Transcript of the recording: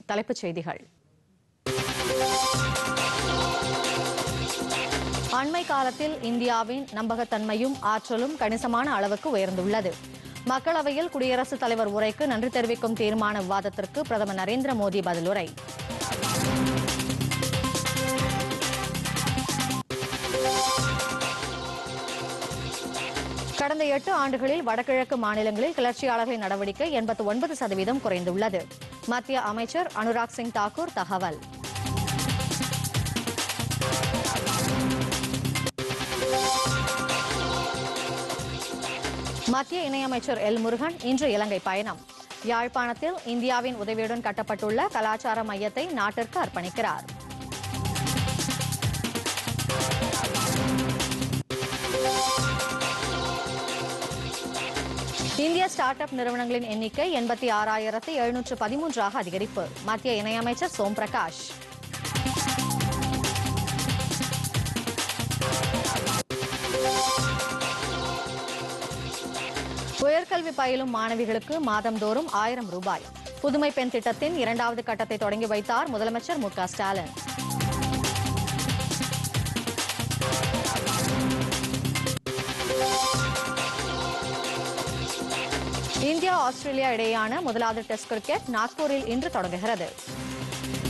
தலைப்புச் செய்திகள் அண்மை காலத்தில் இந்தியாவின் நம்பகத்தன்மையும் ஆற்றலும் கணிசமான அளவுக்கு உயர்ந்துள்ளது மக்களவையில் குடியரசுத் தலைவர் உரைக்கு நன்றி தெரிவிக்கும் தீர்மான விவாதத்திற்கு பிரதமர் நரேந்திர மோடி பதிலுரை கடந்த எட்டு ஆண்டுகளில் வடகிழக்கு மாநிலங்களில் கிளர்ச்சியாளர்களின் நடவடிக்கை எண்பத்து ஒன்பது சதவீதம் குறைந்துள்ளது மத்திய அமைச்சர் அனுராக் சிங் தாக்கூர் தகவல் மத்திய இணையமைச்சர் எல் முருகன் இன்று இலங்கை பயணம் யாழ்ப்பாணத்தில் இந்தியாவின் உதவியுடன் கட்டப்பட்டுள்ள கலாச்சார மையத்தை நாட்டிற்கு அர்ப்பணிக்கிறார் இந்திய ஸ்டார்ட் அப் நிறுவனங்களின் எண்ணிக்கை எண்பத்தி ஆறாயிரத்து எழுநூற்று பதிமூன்றாக அதிகரிப்பு மத்திய இணையமைச்சர் சோம் பிரகாஷ் உயர்கல்வி பயிலும் மாணவிகளுக்கு மாதந்தோறும் ஆயிரம் ரூபாய் புதுமை பெண் திட்டத்தின் இரண்டாவது கட்டத்தை தொடங்கி வைத்தார் முதலமைச்சர் மு க ஸ்டாலின் இந்தியா ஆஸ்திரேலியா இடையேயான முதலாவது டெஸ்ட் கிரிக்கெட் நாக்பூரில் இன்று தொடங்குகிறது